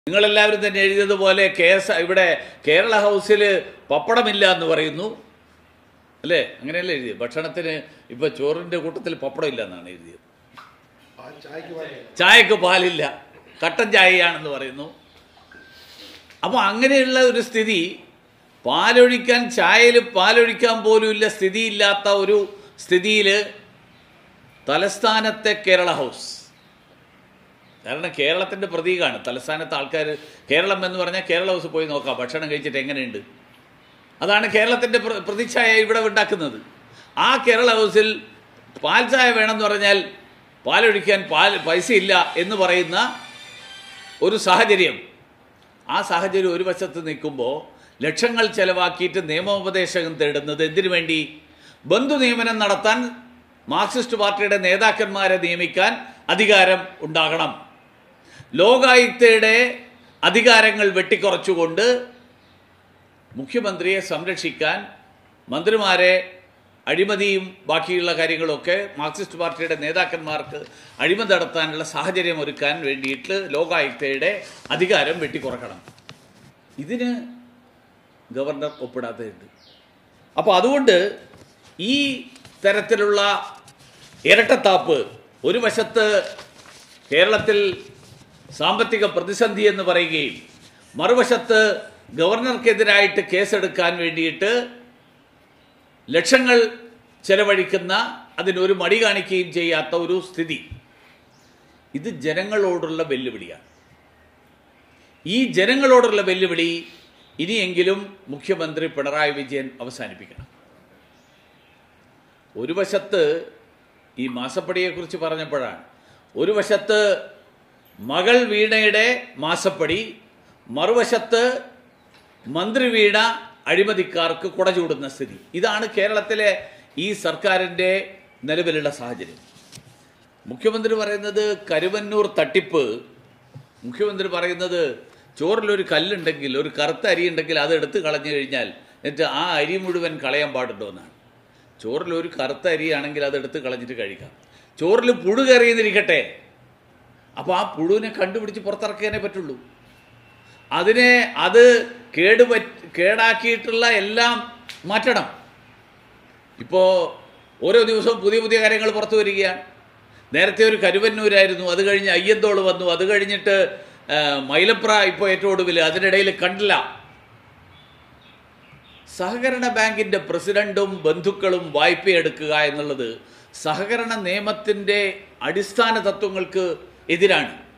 നിങ്ങളെല്ലാവരും തന്നെ എഴുതിയതുപോലെ കേസ് ഇവിടെ കേരള ഹൗസിൽ പപ്പടമില്ല എന്ന് പറയുന്നു അല്ലേ അങ്ങനെയല്ലേ എഴുതിയത് ഭക്ഷണത്തിന് ഇപ്പൊ ചോറിന്റെ കൂട്ടത്തിൽ പപ്പടം ഇല്ല എന്നാണ് എഴുതിയത് ആ ചായക്ക് പറയാം ചായക്ക് പാലില്ല കട്ടൻ ചായയാണെന്ന് പറയുന്നു അപ്പോൾ അങ്ങനെയുള്ള ഒരു സ്ഥിതി പാലൊഴിക്കാൻ ചായയിൽ പാലൊഴിക്കാൻ പോലും ഇല്ല സ്ഥിതിയില്ലാത്ത ഒരു സ്ഥിതിയിൽ തലസ്ഥാനത്തെ കേരള ഹൗസ് കാരണം കേരളത്തിൻ്റെ പ്രതീകമാണ് തലസ്ഥാനത്തെ ആൾക്കാർ കേരളം എന്ന് പറഞ്ഞാൽ കേരള ഹൗസ് പോയി നോക്കാം ഭക്ഷണം കഴിച്ചിട്ട് എങ്ങനെയുണ്ട് അതാണ് കേരളത്തിൻ്റെ പ്ര- പ്രതിച്ഛായ ഇവിടെ ഉണ്ടാക്കുന്നത് ആ കേരള ഹൗസിൽ പാൽ ചായ വേണമെന്ന് പറഞ്ഞാൽ പാലൊഴിക്കാൻ പാൽ പൈസയില്ല എന്ന് പറയുന്ന ഒരു സാഹചര്യം ആ സാഹചര്യം ഒരു വശത്ത് നിൽക്കുമ്പോൾ ലക്ഷങ്ങൾ ചെലവാക്കിയിട്ട് നിയമോപദേശകം തേടുന്നത് എന്തിനു വേണ്ടി ബന്ധു നിയമനം നടത്താൻ മാർക്സിസ്റ്റ് പാർട്ടിയുടെ നേതാക്കന്മാരെ നിയമിക്കാൻ അധികാരം ഉണ്ടാകണം ലോകായുക്തയുടെ അധികാരങ്ങൾ വെട്ടിക്കുറച്ചുകൊണ്ട് മുഖ്യമന്ത്രിയെ സംരക്ഷിക്കാൻ മന്ത്രിമാരെ അഴിമതിയും ബാക്കിയുള്ള കാര്യങ്ങളൊക്കെ മാർക്സിസ്റ്റ് പാർട്ടിയുടെ നേതാക്കന്മാർക്ക് അഴിമതി നടത്താനുള്ള സാഹചര്യം ഒരുക്കാൻ വേണ്ടിയിട്ട് ലോകായുക്തയുടെ അധികാരം വെട്ടിക്കുറക്കണം ഇതിന് ഗവർണർ ഒപ്പിടാത്തതുണ്ട് അപ്പോൾ അതുകൊണ്ട് ഈ തരത്തിലുള്ള ഇരട്ടത്താപ്പ് ഒരു വശത്ത് കേരളത്തിൽ സാമ്പത്തിക പ്രതിസന്ധി എന്ന് പറയുകയും മറുവശത്ത് ഗവർണർക്കെതിരായിട്ട് കേസെടുക്കാൻ വേണ്ടിയിട്ട് ലക്ഷങ്ങൾ ചെലവഴിക്കുന്ന അതിനൊരു മടി കാണിക്കുകയും ചെയ്യാത്ത ഒരു സ്ഥിതി ഇത് ജനങ്ങളോടുള്ള വെല്ലുവിളിയാണ് ഈ ജനങ്ങളോടുള്ള വെല്ലുവിളി ഇനിയെങ്കിലും മുഖ്യമന്ത്രി പിണറായി വിജയൻ അവസാനിപ്പിക്കണം ഒരു വശത്ത് ഈ മാസപ്പടിയെക്കുറിച്ച് പറഞ്ഞപ്പോഴാണ് ഒരു വശത്ത് മകൾ വീണയുടെ മാസപ്പടി മറുവശത്ത് മന്ത്രി വീണ അഴിമതിക്കാർക്ക് കുട ചൂടുന്ന സ്ഥിതി ഇതാണ് കേരളത്തിലെ ഈ സർക്കാരിൻ്റെ നിലവിലുള്ള സാഹചര്യം മുഖ്യമന്ത്രി പറയുന്നത് കരുവന്നൂർ തട്ടിപ്പ് മുഖ്യമന്ത്രി പറയുന്നത് ചോറിലൊരു കല്ലുണ്ടെങ്കിൽ ഒരു കറുത്ത അരി ഉണ്ടെങ്കിൽ അത് എടുത്ത് കളഞ്ഞു കഴിഞ്ഞാൽ എന്നിട്ട് ആ അരി മുഴുവൻ കളയാൻ പാടുണ്ടോ എന്നാണ് ചോറിൽ ഒരു കറുത്ത അരിയാണെങ്കിൽ അത് എടുത്ത് കളഞ്ഞിട്ട് കഴിക്കാം ചോറിൽ പുഴു കയറിയെന്നിരിക്കട്ടെ അപ്പോൾ ആ പുഴുവിനെ കണ്ടുപിടിച്ച് പുറത്തിറക്കാനേ പറ്റുള്ളൂ അതിനെ അത് കേടുപറ്റ് കേടാക്കിയിട്ടുള്ള എല്ലാം മാറ്റണം ഇപ്പോൾ ഓരോ ദിവസവും പുതിയ പുതിയ കാര്യങ്ങൾ പുറത്തു വരികയാണ് നേരത്തെ ഒരു കരുവന്നൂരായിരുന്നു അത് കഴിഞ്ഞ് അയ്യന്തോള് വന്നു അത് കഴിഞ്ഞിട്ട് ആ, മൈലപ്ര ഇപ്പോൾ ഏറ്റവും ഒടുവിൽ അതിനിടയിൽ കണ്ടില്ല സഹകരണ ബാങ്കിൻ്റെ പ്രസിഡന്റും ബന്ധുക്കളും വായ്പയെടുക്കുക എന്നുള്ളത് സഹകരണ നിയമത്തിൻ്റെ അടിസ്ഥാന തത്വങ്ങൾക്ക് എതിരാണ്